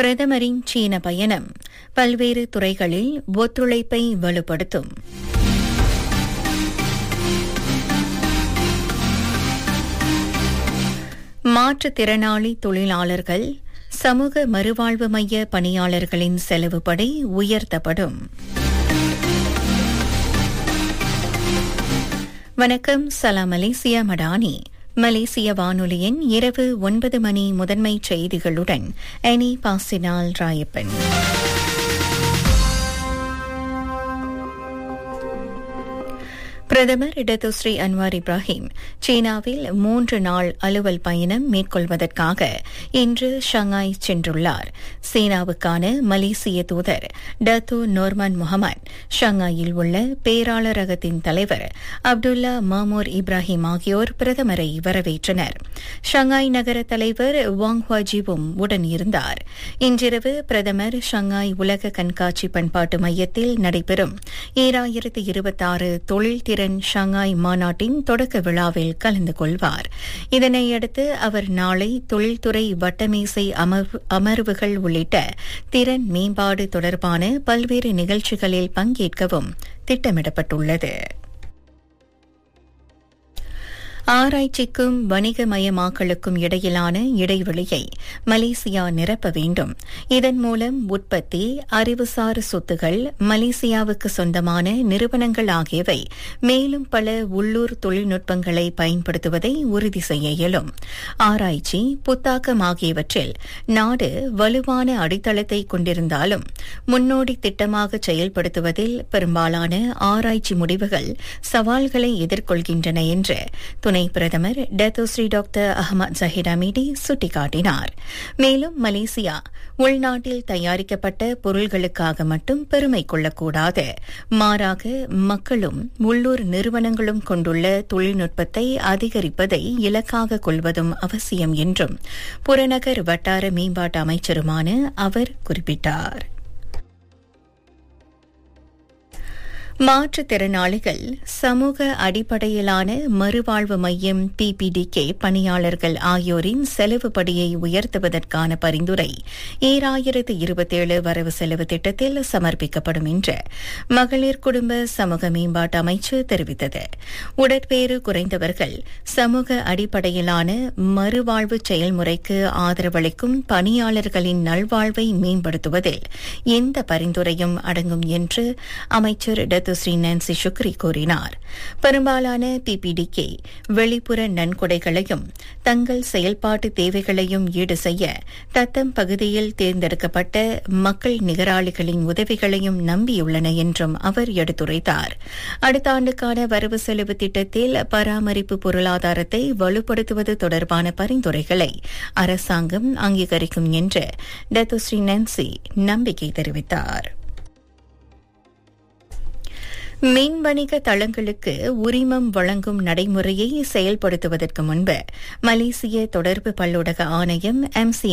பிரதமரின் சீன பயணம் பல்வேறு துறைகளில் ஒத்துழைப்பை வலுப்படுத்தும் மாற்றுத்திறனாளி தொழிலாளர்கள் சமூக மறுவாழ்வு மைய பணியாளர்களின் செலவுப்படை உயர்த்தப்படும் வணக்கம் சலாம் மலேசியா மடானி மலேசிய வானொலியின் இரவு ஒன்பது மணி முதன்மை செய்திகளுடன் எனி பாசினால் ராயப்பன் பிரதமர் இடதுஸ்ரீ அன்வார் இப்ராஹிம் சீனாவில் மூன்று நாள் அலுவல் பயணம் மேற்கொள்வதற்காக இன்று ஷங்காய் சென்றுள்ளார் சீனாவுக்கான மலேசிய தூதர் டத்து நோர்மன் முகமது ஷங்காயில் உள்ள பேராளரகத்தின் தலைவர் அப்துல்லா மாமூர் இப்ராஹிம் ஆகியோர் பிரதமரை வரவேற்றனர் ஷங்காய் நகர தலைவர் வாங் ஹுவாஜிவும் உடன் இருந்தார் இன்றிரவு பிரதமர் ஷங்காய் உலக கண்காட்சி பண்பாட்டு மையத்தில் நடைபெறும் ஈராயிரத்து இருபத்தாறு தொழில் திறன் ஷங்காய் மாநாட்டின் தொடக்க விழாவில் கலந்து கொள்வார் இதனையடுத்து அவர் நாளை தொழில்துறை வட்டமேசை அமர்வுகள் உள்ளிட்ட திறன் மேம்பாடு தொடர்பான பல்வேறு நிகழ்ச்சிகளில் பங்கேற்கவும் திட்டமிடப்பட்டுள்ளது ஆராய்ச்சிக்கும் வணிகமயமாக்கலுக்கும் இடையிலான இடைவெளியை மலேசியா நிரப்ப வேண்டும் இதன் மூலம் உற்பத்தி அறிவுசார் சொத்துகள் மலேசியாவுக்கு சொந்தமான நிறுவனங்கள் ஆகியவை மேலும் பல உள்ளூர் தொழில்நுட்பங்களை பயன்படுத்துவதை உறுதி செய்ய இயலும் ஆராய்ச்சி புத்தாக்கம் ஆகியவற்றில் நாடு வலுவான அடித்தளத்தை கொண்டிருந்தாலும் முன்னோடி திட்டமாக செயல்படுத்துவதில் பெரும்பாலான ஆராய்ச்சி முடிவுகள் சவால்களை எதிர்கொள்கின்றன என்று துணை பிரதமர் Datuk Seri doctor Ahmad Zahid Hamidi சுட்டிக்காட்டினார் மேலும் மலேசியா உள்நாட்டில் தயாரிக்கப்பட்ட பொருள்களுக்காக மட்டும் பெருமை கொள்ளக்கூடாது மாறாக மக்களும் உள்ளூர் நிறுவனங்களும் கொண்டுள்ள தொழில்நுட்பத்தை அதிகரிப்பதை இலக்காக கொள்வதும் அவசியம் என்றும் புறநகர் வட்டார மேம்பாட்டு அமைச்சருமான அவர் குறிப்பிட்டார் மாற்றுத்திறனாளிகள் சமூக அடிப்படையிலான மறுவாழ்வு மையம் பிபிடிகே பணியாளர்கள் ஆகியோரின் செலவு படியை உயர்த்துவதற்கான பரிந்துரை ஈராயிரத்து இருபத்தேழு வரவு செலவு திட்டத்தில் சமர்ப்பிக்கப்படும் என்று மகளிர் குடும்ப சமூக மேம்பாட்டு அமைச்சு தெரிவித்தது உடற்பேறு குறைந்தவர்கள் சமூக அடிப்படையிலான மறுவாழ்வு செயல்முறைக்கு ஆதரவளிக்கும் பணியாளர்களின் நல்வாழ்வை மேம்படுத்துவதில் இந்த பரிந்துரையும் அடங்கும் என்று அமைச்சர் டத்து ஸ்ரீ நான்சி சுக்ரி கூறினார் பெரும்பாலான பிபிடிகே வெளிப்புற நன்கொடைகளையும் தங்கள் செயல்பாட்டு தேவைகளையும் ஈடு செய்ய தத்தம் பகுதியில் தேர்ந்தெடுக்கப்பட்ட மக்கள் நிகராளிகளின் உதவிகளையும் நம்பியுள்ளன என்றும் அவர் எடுத்துரைத்தார் அடுத்த ஆண்டுக்கான வரவு செலவு திட்டத்தில் பராமரிப்பு பொருளாதாரத்தை வலுப்படுத்துவது தொடர்பான பரிந்துரைகளை அரசாங்கம் அங்கீகரிக்கும் என்று டத்து ஸ்ரீ நான்சி நம்பிக்கை தெரிவித்தார் மின் வணிக தளங்களுக்கு உரிமம் வழங்கும் நடைமுறையை செயல்படுத்துவதற்கு முன்பு மலேசிய தொடர்பு பல்லூடக ஆணையம் எம்சி